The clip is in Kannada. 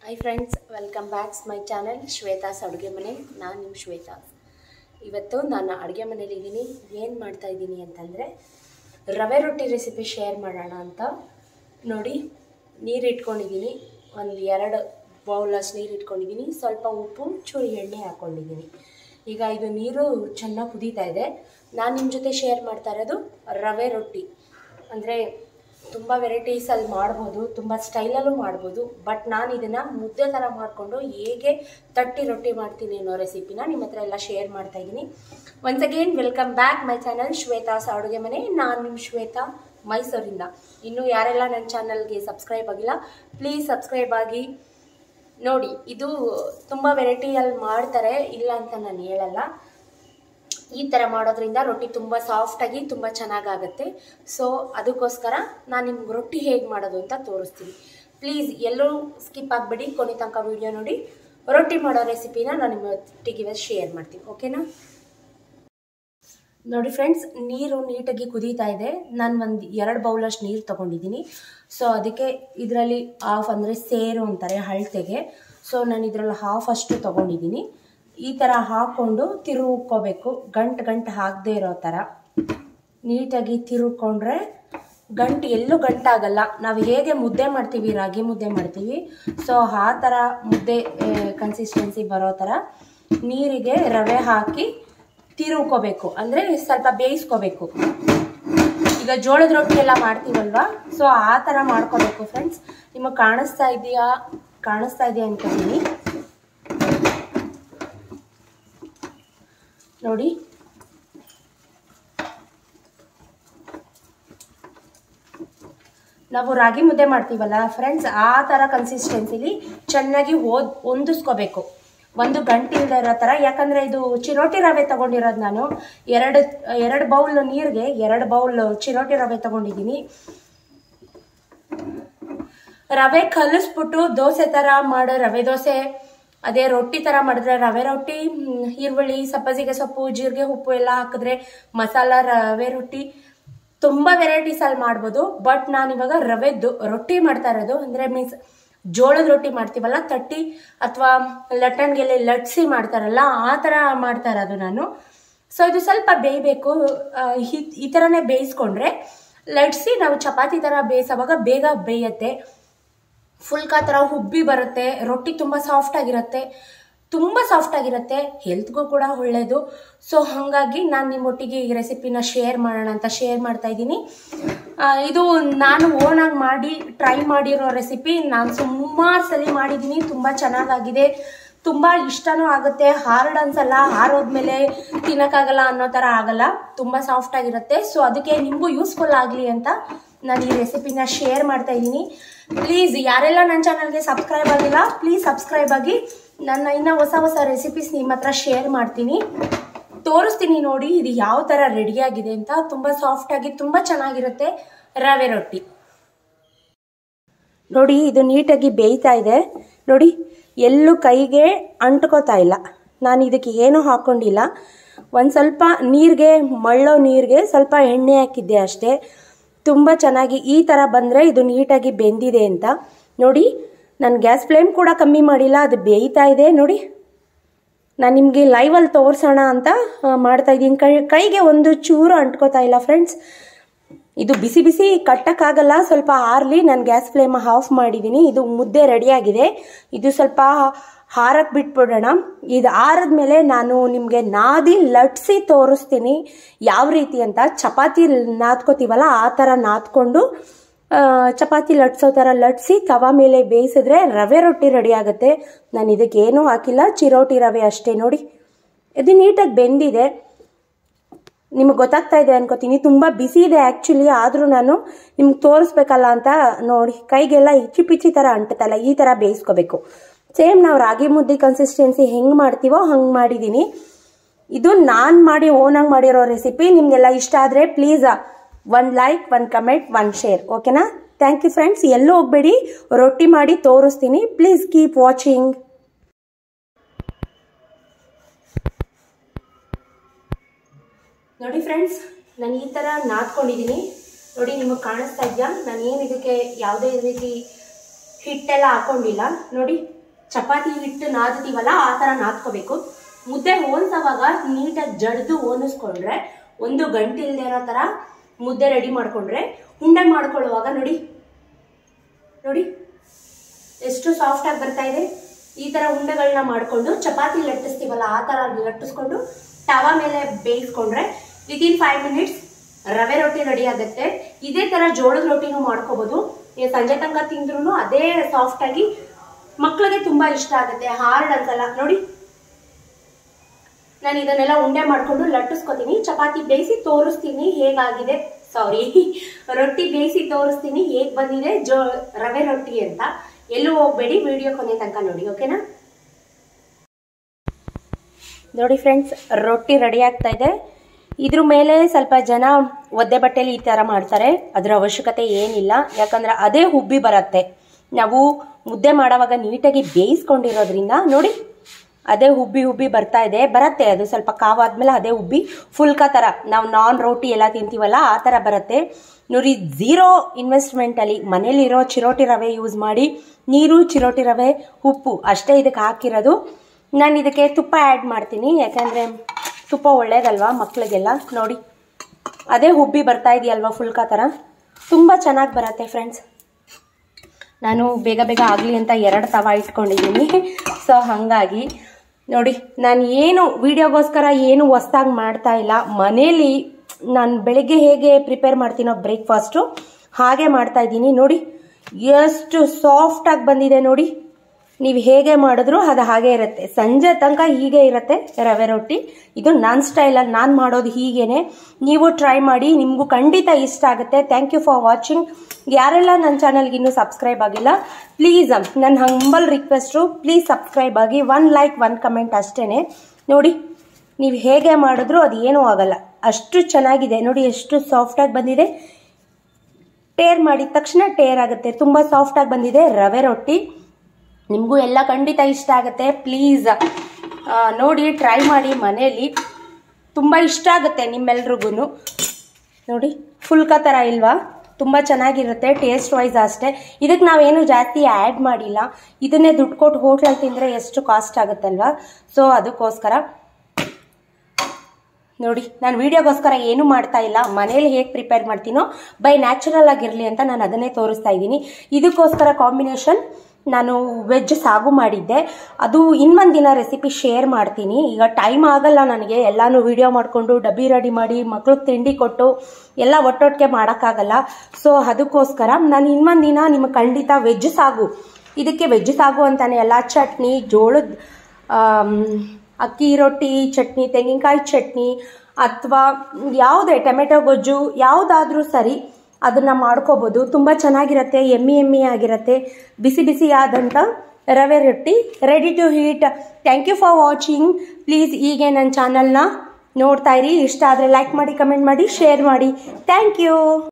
hi friends welcome backs my channel Shweta's ಅಡುಗೆ ಮನೆ ನಾನು ನಿಮ್ಮ ಶ್ವೇತಾ ಇವತ್ತು ನಾನು ಅಡುಗೆ ಮನೇಲಿ ಇದ್ದೀನಿ ಏನು ಮಾಡ್ತಾ ಇದ್ದೀನಿ ಅಂತಂದರೆ ರವೆ ರೊಟ್ಟಿ ರೆಸಿಪಿ ಶೇರ್ ಮಾಡೋಣ ಅಂತ ನೋಡಿ ನೀರು ಇಟ್ಕೊಂಡಿದ್ದೀನಿ ಒಂದು ಎರಡು ಬೌಲಷ್ಟು ನೀರು ಇಟ್ಕೊಂಡಿದ್ದೀನಿ ಸ್ವಲ್ಪ ಉಪ್ಪು ಚೂರು ಎಣ್ಣೆ ಹಾಕ್ಕೊಂಡಿದ್ದೀನಿ ಈಗ ಇದು ನೀರು ಚೆನ್ನಾಗಿ ಕುದೀತಾ ಇದೆ ನಾನು ನಿಮ್ಮ ಜೊತೆ ಶೇರ್ ಮಾಡ್ತಾ ಇರೋದು ರವೆ ರೊಟ್ಟಿ ಅಂದರೆ ತುಂಬ ವೆರೈಟೀಸಲ್ಲಿ ಮಾಡ್ಬೋದು ತುಂಬ ಸ್ಟೈಲಲ್ಲೂ ಮಾಡ್ಬೋದು ಬಟ್ ನಾನು ಇದನ್ನು ಮುದ್ದೆ ಥರ ಮಾಡಿಕೊಂಡು ಹೇಗೆ ತಟ್ಟಿ ರೊಟ್ಟಿ ಮಾಡ್ತೀನಿ ಅನ್ನೋ ರೆಸಿಪಿನ ನಿಮ್ಮ ಹತ್ರ ಎಲ್ಲ ಶೇರ್ ಮಾಡ್ತಾ ಇದ್ದೀನಿ once again welcome back my channel Shweta's ಅಡುಗೆ ಮನೆ ನಾನು ನಿಮ್ಮ ಶ್ವೇತಾ ಮೈಸೂರಿಂದ ಇನ್ನು ಯಾರೆಲ್ಲ ನನ್ನ ಚಾನಲ್ಗೆ ಸಬ್ಸ್ಕ್ರೈಬ್ ಆಗಿಲ್ಲ ಪ್ಲೀಸ್ ಸಬ್ಸ್ಕ್ರೈಬ್ ಆಗಿ ನೋಡಿ ಇದು ತುಂಬ ವೆರೈಟಿಯಲ್ಲಿ ಮಾಡ್ತಾರೆ ಇಲ್ಲ ಅಂತ ನಾನು ಹೇಳಲ್ಲ ಈ ಥರ ಮಾಡೋದ್ರಿಂದ ರೊಟ್ಟಿ ತುಂಬ ಸಾಫ್ಟಾಗಿ ತುಂಬ ಚೆನ್ನಾಗಾಗುತ್ತೆ ಸೊ ಅದಕ್ಕೋಸ್ಕರ ನಾನು ನಿಮ್ಗೆ ರೊಟ್ಟಿ ಹೇಗೆ ಮಾಡೋದು ಅಂತ ತೋರಿಸ್ತೀನಿ ಪ್ಲೀಸ್ ಎಲ್ಲೂ ಸ್ಕಿಪ್ ಆಗಿಬಿಡಿ ಕೊನೆ ತನಕ ವೀಡಿಯೋ ನೋಡಿ ರೊಟ್ಟಿ ಮಾಡೋ ರೆಸಿಪಿನ ನಾನು ನಿಮ್ಮ ಒಟ್ಟಿಗೆ ಇವತ್ತು ಶೇರ್ ಮಾಡ್ತೀನಿ ಓಕೆನಾ ನೋಡಿ ಫ್ರೆಂಡ್ಸ್ ನೀರು ನೀಟಾಗಿ ಕುದೀತಾ ಇದೆ ನಾನು ಒಂದು ಎರಡು ಬೌಲಷ್ಟು ನೀರು ತೊಗೊಂಡಿದ್ದೀನಿ ಸೊ ಅದಕ್ಕೆ ಇದರಲ್ಲಿ ಹಾಫ್ ಅಂದರೆ ಸೇರು ಅಂತಾರೆ ಹಳತೆಗೆ ಸೊ ನಾನು ಇದರಲ್ಲಿ ಹಾಫ್ ಅಷ್ಟು ತೊಗೊಂಡಿದ್ದೀನಿ ಈ ಥರ ಹಾಕ್ಕೊಂಡು ತಿರುಗ್ಕೋಬೇಕು ಗಂಟು ಗಂಟು ಹಾಕದೇ ಇರೋ ಥರ ನೀಟಾಗಿ ತಿರುಗ್ಕೊಂಡ್ರೆ ಗಂಟು ಎಲ್ಲೂ ಗಂಟಾಗಲ್ಲ ನಾವು ಹೇಗೆ ಮುದ್ದೆ ಮಾಡ್ತೀವಿ ರಾಗಿ ಮುದ್ದೆ ಮಾಡ್ತೀವಿ ಸೊ ಆ ಥರ ಮುದ್ದೆ ಕನ್ಸಿಸ್ಟೆನ್ಸಿ ಬರೋ ಥರ ನೀರಿಗೆ ರವೆ ಹಾಕಿ ತಿರುಗ್ಕೋಬೇಕು ಅಂದರೆ ಸ್ವಲ್ಪ ಬೇಯಿಸ್ಕೋಬೇಕು ಈಗ ಜೋಳದ ರೊಟ್ಟಿ ಎಲ್ಲ ಮಾಡ್ತೀವಲ್ವಾ ಸೊ ಆ ಥರ ಮಾಡ್ಕೋಬೇಕು ಫ್ರೆಂಡ್ಸ್ ನಿಮಗೆ ಕಾಣಿಸ್ತಾ ಇದೆಯಾ ಕಾಣಿಸ್ತಾ ಇದೆಯಾ ಅನ್ಕೋತೀನಿ ನೋಡಿ ನಾವು ರಾಗಿ ಮುದ್ದೆ ಮಾಡ್ತೀವಲ್ಲ ಫ್ರೆಂಡ್ಸ್ ಆ ಥರ ಕನ್ಸಿಸ್ಟೆನ್ಸಿಲಿ ಚೆನ್ನಾಗಿ ಓದ್ ಹೊಂದಿಸ್ಕೋಬೇಕು ಒಂದು ಗಂಟೆ ಇಲ್ಲದೆ ಇರೋ ಥರ ಯಾಕಂದರೆ ಇದು ಚಿರೋಟಿ ರವೆ ತೊಗೊಂಡಿರೋದು ನಾನು ಎರಡು ಎರಡು ಬೌಲ್ ನೀರಿಗೆ ಎರಡು ಬೌಲ್ ಚಿರೋಟಿ ರವೆ ತೊಗೊಂಡಿದ್ದೀನಿ ರವೆ ಕಲಿಸ್ಬಿಟ್ಟು ದೋಸೆ ಥರ ಮಾಡೋ ರವೆ ದೋಸೆ ಅದೇ ರೊಟ್ಟಿ ಥರ ಮಾಡಿದ್ರೆ ರವೆ ರೊಟ್ಟಿ ಈರುಳ್ಳಿ ಸಬ್ಬಸಿಗೆ ಸೊಪ್ಪು ಜೀರಿಗೆ ಉಪ್ಪು ಎಲ್ಲ ಹಾಕಿದ್ರೆ ಮಸಾಲ ರವೆ ರೊಟ್ಟಿ ತುಂಬ ವೆರೈಟೀಸಲ್ಲಿ ಮಾಡ್ಬೋದು ಬಟ್ ನಾನು ಇವಾಗ ರವೆ ರೊಟ್ಟಿ ಮಾಡ್ತಾ ಇರೋದು ಅಂದರೆ ಮೀನ್ಸ್ ಜೋಳದ ರೊಟ್ಟಿ ಮಾಡ್ತೀವಲ್ಲ ತಟ್ಟಿ ಅಥವಾ ಲಟ್ಟಣಿಗೆಲ್ಲ ಲಟ್ಸಿ ಮಾಡ್ತಾರಲ್ಲ ಆ ಥರ ಮಾಡ್ತಾ ಇರೋದು ನಾನು ಸೊ ಇದು ಸ್ವಲ್ಪ ಬೇಯಬೇಕು ಈ ಥರನೇ ಬೇಯಿಸ್ಕೊಂಡ್ರೆ ಲಟ್ಸಿ ನಾವು ಚಪಾತಿ ಥರ ಬೇಯಿಸೋವಾಗ ಬೇಗ ಬೇಯತ್ತೆ ಫುಲ್ಕಾ ಥರ ಹುಬ್ಬಿ ಬರುತ್ತೆ ರೊಟ್ಟಿ ತುಂಬ ಸಾಫ್ಟ್ ಆಗಿರುತ್ತೆ ತುಂಬ ಸಾಫ್ಟ್ ಆಗಿರುತ್ತೆ ಹೆಲ್ತ್ಗೂ ಕೂಡ ಒಳ್ಳೆಯದು ಸೊ ಹಾಗಾಗಿ ನಾನು ನಿಮ್ಮೊಟ್ಟಿಗೆ ಈ ರೆಸಿಪಿನ ಶೇರ್ ಮಾಡೋಣ ಅಂತ ಶೇರ್ ಮಾಡ್ತಾ ಇದ್ದೀನಿ ಇದು ನಾನು ಓನಾಗಿ ಮಾಡಿ ಟ್ರೈ ಮಾಡಿರೋ ರೆಸಿಪಿ ನಾನು ಸುಮಾರು ಸಲ ಮಾಡಿದ್ದೀನಿ ತುಂಬ ಚೆನ್ನಾಗಾಗಿದೆ ತುಂಬ ಇಷ್ಟನೂ ಆಗುತ್ತೆ ಹಾರ್ಡ್ ಅನ್ಸಲ್ಲ ಹಾರೋದ್ಮೇಲೆ ತಿನ್ನೋಕ್ಕಾಗಲ್ಲ ಅನ್ನೋ ಥರ ಆಗಲ್ಲ ತುಂಬ ಸಾಫ್ಟ್ ಆಗಿರುತ್ತೆ ಸೊ ಅದಕ್ಕೆ ನಿಮಗೂ ಯೂಸ್ಫುಲ್ ಆಗಲಿ ಅಂತ ನಾನು ಈ ರೆಸಿಪಿನ ಶೇರ್ ಮಾಡ್ತಾ ಇದ್ದೀನಿ ಪ್ಲೀಸ್ ಯಾರೆಲ್ಲ ನನ್ನ ಚಾನಲ್ಗೆ ಸಬ್ಸ್ಕ್ರೈಬ್ ಆಗಿಲ್ಲ ಪ್ಲೀಸ್ ಸಬ್ಸ್ಕ್ರೈಬ್ ಆಗಿ ನನ್ನ ಇನ್ನು ಹೊಸ ಹೊಸ ರೆಸಿಪೀಸ್ ನಿಮ್ಮ ಹತ್ರ ಶೇರ್ ಮಾಡ್ತೀನಿ ತೋರಿಸ್ತೀನಿ ನೋಡಿ ಇದು ಯಾವ ಥರ ರೆಡಿಯಾಗಿದೆ ಅಂತ ತುಂಬ ಸಾಫ್ಟಾಗಿ ತುಂಬ ಚೆನ್ನಾಗಿರುತ್ತೆ ರವೆ ರೊಟ್ಟಿ ನೋಡಿ ಇದು ನೀಟಾಗಿ ಬೇಯ್ತಾ ಇದೆ ನೋಡಿ ಎಲ್ಲೂ ಕೈಗೆ ಅಂಟ್ಕೋತಾ ಇಲ್ಲ ನಾನು ಇದಕ್ಕೆ ಏನೂ ಹಾಕ್ಕೊಂಡಿಲ್ಲ ಒಂದು ಸ್ವಲ್ಪ ನೀರಿಗೆ ಮಳ್ಳೋ ನೀರಿಗೆ ಸ್ವಲ್ಪ ಎಣ್ಣೆ ಹಾಕಿದ್ದೆ ಅಷ್ಟೇ ತುಂಬ ಚೆನ್ನಾಗಿ ಈ ಥರ ಬಂದರೆ ಇದು ನೀಟಾಗಿ ಬೆಂದಿದೆ ಅಂತ ನೋಡಿ ನಾನು ಗ್ಯಾಸ್ ಫ್ಲೇಮ್ ಕೂಡ ಕಮ್ಮಿ ಮಾಡಿಲ್ಲ ಅದು ಬೇಯ್ತಾ ಇದೆ ನೋಡಿ ನಾನು ನಿಮಗೆ ಲೈವಲ್ಲಿ ತೋರಿಸೋಣ ಅಂತ ಮಾಡ್ತಾ ಇದ್ದೀನಿ ಕೈ ಕೈಗೆ ಒಂದು ಚೂರು ಅಂಟ್ಕೋತಾ ಇಲ್ಲ ಫ್ರೆಂಡ್ಸ್ ಇದು ಬಿಸಿ ಬಿಸಿ ಕಟ್ಟಕ್ಕಾಗಲ್ಲ ಸ್ವಲ್ಪ ಆರ್ಲಿ ನಾನು ಗ್ಯಾಸ್ ಫ್ಲೇಮ್ ಆಫ್ ಮಾಡಿದ್ದೀನಿ ಇದು ಮುದ್ದೆ ರೆಡಿಯಾಗಿದೆ ಇದು ಸ್ವಲ್ಪ ಹಾರಕ್ಕೆ ಬಿಟ್ಬಿಡೋಣ ಇದು ಆರದ್ಮೇಲೆ ನಾನು ನಿಮಗೆ ನಾದಿ ಲಟ್ಸಿ ತೋರಿಸ್ತೀನಿ ಯಾವ ರೀತಿ ಅಂತ ಚಪಾತಿ ನಾದ್ಕೋತೀವಲ್ಲ ಆ ಥರ ನಾದ್ಕೊಂಡು ಚಪಾತಿ ಲಟ್ಸೋ ಥರ ಲಟ್ಸಿ ತವ ಮೇಲೆ ಬೇಯಿಸಿದ್ರೆ ರವೆ ರೊಟ್ಟಿ ರೆಡಿ ಆಗುತ್ತೆ ನಾನು ಇದಕ್ಕೆ ಏನೂ ಹಾಕಿಲ್ಲ ಚಿರೋಟಿ ರವೆ ಅಷ್ಟೇ ನೋಡಿ ಇದು ನೀಟಾಗಿ ಬೆಂದಿದೆ ನಿಮಗೆ ಗೊತ್ತಾಗ್ತಾ ಇದೆ ಅನ್ಕೋತೀನಿ ತುಂಬ ಬಿಸಿ ಇದೆ ಆ್ಯಕ್ಚುಲಿ ಆದರೂ ನಾನು ನಿಮ್ಗೆ ತೋರಿಸ್ಬೇಕಲ್ಲ ಅಂತ ನೋಡಿ ಕೈಗೆಲ್ಲ ಇಚ್ಚಿ ಪಿಚ್ಚಿ ಥರ ಅಂಟುತ್ತಲ್ಲ ಈ ಥರ ಬೇಯಿಸ್ಕೋಬೇಕು ಸೇಮ್ ನಾವು ರಾಗಿ ಮುದ್ದೆ ಕನ್ಸಿಸ್ಟೆನ್ಸಿ ಹೆಂಗೆ ಮಾಡ್ತೀವೋ ಹಂಗೆ ಮಾಡಿದ್ದೀನಿ ಇದು ನಾನು ಮಾಡಿ ಓನಾಗಿ ಮಾಡಿರೋ ರೆಸಿಪಿ ನಿಮಗೆಲ್ಲ ಇಷ್ಟ ಆದರೆ please one like one comment one share ಓಕೆನಾ ಥ್ಯಾಂಕ್ ಯು ಫ್ರೆಂಡ್ಸ್ ಎಲ್ಲೂ ಹೋಗಬೇಡಿ ರೊಟ್ಟಿ ಮಾಡಿ ತೋರಿಸ್ತೀನಿ ಪ್ಲೀಸ್ ಕೀಪ್ ವಾಚಿಂಗ್ ನೋಡಿ ಫ್ರೆಂಡ್ಸ್ ನಾನು ಈ ಥರ ನಾದ್ಕೊಂಡಿದ್ದೀನಿ ನೋಡಿ ನಿಮಗೆ ಕಾಣಿಸ್ತಾ ಇದೆಯಾ ನಾನು ಏನು ಇದಕ್ಕೆ ಯಾವುದೇ ರೀತಿ ಹಿಟ್ಟೆಲ್ಲ ಹಾಕೊಂಡಿಲ್ಲ ನೋಡಿ ಚಪಾತಿ ಹಿಟ್ಟು ನಾದ್ತೀವಲ್ಲ ಆ ಥರ ನಾದ್ಕೋಬೇಕು ಮುದ್ದೆ ಓನ್ಸವಾಗ ನೀಟಾಗಿ ಜಡ್ದು ಓನಿಸ್ಕೊಂಡ್ರೆ ಒಂದು ಗಂಟೆ ಇಲ್ದೇ ಇರೋ ಥರ ಮುದ್ದೆ ರೆಡಿ ಮಾಡ್ಕೊಂಡ್ರೆ ಉಂಡೆ ಮಾಡ್ಕೊಳ್ಳುವಾಗ ನೋಡಿ ನೋಡಿ ಎಷ್ಟು ಸಾಫ್ಟ್ ಆಗಿ ಬರ್ತಾ ಇದೆ ಈ ತರ ಉಂಡೆಗಳನ್ನ ಮಾಡ್ಕೊಂಡು ಚಪಾತಿ ಲಟ್ಟಿಸ್ತೀವಲ್ಲ ಆ ತರ ಲಟ್ಟಿಸ್ಕೊಂಡು ತವಾ ಮೇಲೆ ಬೇಯಿಸ್ಕೊಂಡ್ರೆ ವಿತಿನ್ ಫೈವ್ ಮಿನಿಟ್ಸ್ ರವೆ ರೊಟ್ಟಿ ರೆಡಿ ಆಗುತ್ತೆ ಇದೇ ತರ ಜೋಳದ ರೊಟ್ಟಿನೂ ಮಾಡ್ಕೋಬಹುದು ನೀವು ಸಂಜೆ ತನಕ ತಿಂದ್ರು ಅದೇ ಸಾಫ್ಟ್ ಆಗಿ ಮಕ್ಕಳಿಗೆ ತುಂಬಾ ಇಷ್ಟ ಆಗುತ್ತೆ ಹಾರ್ಡ್ ಅನ್ಸಲ್ಲ ನೋಡಿ ನಾನು ಇದನ್ನೆಲ್ಲ ಉಂಡೆ ಮಾಡ್ಕೊಂಡು ಲಟ್ಟಿಸ್ಕೊತೀನಿ ಚಪಾತಿ ಬೇಯಿಸಿ ತೋರಿಸ್ತೀನಿ ಹೇಗಾಗಿದೆ ಸಾರಿ ರೊಟ್ಟಿ ಬೇಯಿಸಿ ತೋರಿಸ್ತೀನಿ ಹೇಗ್ ಬಂದಿದೆ ಜೋ ರವೆ ರೊಟ್ಟಿ ಅಂತ ಎಲ್ಲೂ ಹೋಗ್ಬೇಡಿ ವಿಡಿಯೋ ಕೊನೆ ತನಕ ನೋಡಿ ಓಕೆನಾ ನೋಡಿ ಫ್ರೆಂಡ್ಸ್ ರೊಟ್ಟಿ ರೆಡಿ ಆಗ್ತಾ ಇದೆ ಇದ್ರ ಮೇಲೆ ಸ್ವಲ್ಪ ಜನ ಒದ್ದೆ ಬಟ್ಟೆಲಿ ಈ ಥರ ಮಾಡ್ತಾರೆ ಅದರ ಅವಶ್ಯಕತೆ ಏನಿಲ್ಲ ಯಾಕಂದ್ರೆ ಅದೇ ಹುಬ್ಬಿ ಬರತ್ತೆ ನಾವು ಮುದ್ದೆ ಮಾಡೋವಾಗ ನೀಟಾಗಿ ಬೇಯಿಸ್ಕೊಂಡಿರೋದ್ರಿಂದ ನೋಡಿ ಅದೇ ಹುಬ್ಬಿ ಹುಬ್ಬಿ ಬರ್ತಾ ಇದೆ ಬರತ್ತೆ ಅದು ಸ್ವಲ್ಪ ಕಾವಾದ್ಮೇಲೆ ಅದೇ ಹುಬ್ಬಿ ಫುಲ್ಕಾ ಥರ ನಾವು ನಾನ್ ರೋಟಿ ಎಲ್ಲ ತಿಂತೀವಲ್ಲ ಆ ಥರ ಬರುತ್ತೆ ನೋಡಿ ಝೀರೋ ಇನ್ವೆಸ್ಟ್ಮೆಂಟಲ್ಲಿ ಮನೇಲಿರೋ ಚಿರೋಟಿ ರವೆ ಯೂಸ್ ಮಾಡಿ ನೀರು ಚಿರೋಟಿ ರವೆ ಉಪ್ಪು ಅಷ್ಟೇ ಇದಕ್ಕೆ ಹಾಕಿರೋದು ನಾನು ಇದಕ್ಕೆ ತುಪ್ಪ ಆ್ಯಡ್ ಮಾಡ್ತೀನಿ ಯಾಕಂದರೆ ತುಪ್ಪ ಒಳ್ಳೇದಲ್ವಾ ಮಕ್ಕಳಿಗೆಲ್ಲ ನೋಡಿ ಅದೇ ಹುಬ್ಬಿ ಬರ್ತಾ ಇದೆಯಲ್ವಾ ಫುಲ್ಕಾ ಥರ ತುಂಬ ಚೆನ್ನಾಗಿ ಬರುತ್ತೆ ಫ್ರೆಂಡ್ಸ್ ನಾನು ಬೇಗ ಬೇಗ ಆಗಲಿ ಅಂತ ಎರಡು ತವ ಇಟ್ಕೊಂಡಿದ್ದೀನಿ ಸೊ ಹಾಗಾಗಿ ನೋಡಿ ನಾನು ಏನು ವಿಡಿಯೋಗೋಸ್ಕರ ಏನು ಹೊಸ್ದಾಗಿ ಮಾಡ್ತಾ ಇಲ್ಲ ಮನೇಲಿ ನಾನು ಬೆಳಿಗ್ಗೆ ಹೇಗೆ ಪ್ರಿಪೇರ್ ಮಾಡ್ತೀನೋ ಬ್ರೇಕ್ಫಾಸ್ಟು ಹಾಗೆ ಮಾಡ್ತಾ ಇದ್ದೀನಿ ನೋಡಿ ಎಷ್ಟು ಸಾಫ್ಟಾಗಿ ಬಂದಿದೆ ನೋಡಿ ನೀವು ಹೇಗೆ ಮಾಡಿದ್ರು ಅದು ಹಾಗೆ ಇರುತ್ತೆ ಸಂಜೆ ತನಕ ಹೀಗೆ ಇರುತ್ತೆ ರವೆ ರೊಟ್ಟಿ ಇದು ನನ್ನ ಸ್ಟೈಲಲ್ಲಿ ನಾನು ಮಾಡೋದು ಹೀಗೇನೆ ನೀವು ಟ್ರೈ ಮಾಡಿ ನಿಮಗೂ ಖಂಡಿತ ಇಷ್ಟ ಆಗುತ್ತೆ ಥ್ಯಾಂಕ್ ಯು ಫಾರ್ ವಾಚಿಂಗ್ ಯಾರೆಲ್ಲ ನನ್ನ ಚಾನಲ್ಗೆ ಇನ್ನೂ ಸಬ್ಸ್ಕ್ರೈಬ್ ಆಗಿಲ್ಲ ಪ್ಲೀಸ್ ನನ್ನ ಹಂಬಲ್ ರಿಕ್ವೆಸ್ಟು ಪ್ಲೀಸ್ ಸಬ್ಸ್ಕ್ರೈಬ್ ಆಗಿ ಒನ್ ಲೈಕ್ ಒನ್ ಕಮೆಂಟ್ ಅಷ್ಟೇ ನೋಡಿ ನೀವು ಹೇಗೆ ಮಾಡಿದ್ರು ಅದು ಏನೂ ಆಗಲ್ಲ ಅಷ್ಟು ಚೆನ್ನಾಗಿದೆ ನೋಡಿ ಎಷ್ಟು ಸಾಫ್ಟಾಗಿ ಬಂದಿದೆ ಟೇರ್ ಮಾಡಿದ ತಕ್ಷಣ ಟೇರ್ ಆಗುತ್ತೆ ತುಂಬ ಸಾಫ್ಟಾಗಿ ಬಂದಿದೆ ರವೆ ರೊಟ್ಟಿ ನಿಮಗೂ ಎಲ್ಲ ಖಂಡಿತ ಇಷ್ಟ ಆಗುತ್ತೆ ಪ್ಲೀಸ್ ನೋಡಿ ಟ್ರೈ ಮಾಡಿ ಮನೇಲಿ ತುಂಬ ಇಷ್ಟ ಆಗುತ್ತೆ ನಿಮ್ಮೆಲ್ರಿಗೂ ನೋಡಿ ಫುಲ್ಕಾ ಥರ ಇಲ್ವಾ ತುಂಬ ಚೆನ್ನಾಗಿರುತ್ತೆ ಟೇಸ್ಟ್ ವೈಸ್ ಅಷ್ಟೇ ಇದಕ್ಕೆ ನಾವೇನು ಜಾಸ್ತಿ ಆ್ಯಡ್ ಮಾಡಿಲ್ಲ ಇದನ್ನೇ ದುಡ್ಡು ಕೊಟ್ಟು ಹೋಟ್ಲಲ್ಲಿ ತಿಂದರೆ ಎಷ್ಟು ಕಾಸ್ಟ್ ಆಗುತ್ತಲ್ವಾ ಸೊ ಅದಕ್ಕೋಸ್ಕರ ನೋಡಿ ನಾನು ವಿಡಿಯೋಗೋಸ್ಕರ ಏನು ಮಾಡ್ತಾ ಇಲ್ಲ ಮನೇಲಿ ಹೇಗೆ ಪ್ರಿಪೇರ್ ಮಾಡ್ತೀನೋ ಬೈ ನ್ಯಾಚುರಲ್ ಆಗಿರಲಿ ಅಂತ ನಾನು ಅದನ್ನೇ ತೋರಿಸ್ತಾ ಇದ್ದೀನಿ ಇದಕ್ಕೋಸ್ಕರ ಕಾಂಬಿನೇಷನ್ ನಾನು ವೆಜ್ ಸಾಗು ಮಾಡಿದ್ದೆ ಅದು ಇನ್ನೊಂದು ದಿನ ರೆಸಿಪಿ ಶೇರ್ ಮಾಡ್ತೀನಿ ಈಗ ಟೈಮ್ ಆಗಲ್ಲ ನನಗೆ ಎಲ್ಲಾನು ವಿಡಿಯೋ ಮಾಡಿಕೊಂಡು ಡಬ್ಬಿ ರೆಡಿ ಮಾಡಿ ಮಕ್ಳಿಗೆ ತಿಂಡಿ ಕೊಟ್ಟು ಎಲ್ಲ ಒಟ್ಟೊಟ್ಟಿಗೆ ಮಾಡೋಕ್ಕಾಗಲ್ಲ ಸೊ ಅದಕ್ಕೋಸ್ಕರ ನಾನು ಇನ್ನೊಂದು ದಿನ ನಿಮಗೆ ಖಂಡಿತ ವೆಜ್ ಸಾಗು ಇದಕ್ಕೆ ವೆಜ್ ಸಾಗು ಅಂತಾನೆ ಎಲ್ಲ ಚಟ್ನಿ ಜೋಳದ ಅಕ್ಕಿ ರೊಟ್ಟಿ ಚಟ್ನಿ ತೆಂಗಿನಕಾಯಿ ಚಟ್ನಿ ಅಥವಾ ಯಾವುದೇ ಟೊಮೆಟೊ ಗೊಜ್ಜು ಯಾವುದಾದ್ರೂ ಸರಿ ಅದನ್ನು ಮಾಡ್ಕೋಬೋದು ತುಂಬ ಚೆನ್ನಾಗಿರುತ್ತೆ ಎಮ್ಮಿ ಎಮ್ಮಿ ಆಗಿರುತ್ತೆ ಬಿಸಿ ಬಿಸಿ ಆದಂಥ ರವೆ ರೊಟ್ಟಿ ready to heat thank you for watching please ಹೀಗೆ ನನ್ನ ಚಾನಲ್ನ ನೋಡ್ತಾ ಇರಿ ಇಷ್ಟ ಆದರೆ ಲೈಕ್ ಮಾಡಿ ಕಮೆಂಟ್ ಮಾಡಿ ಶೇರ್ ಮಾಡಿ ಥ್ಯಾಂಕ್ ಯು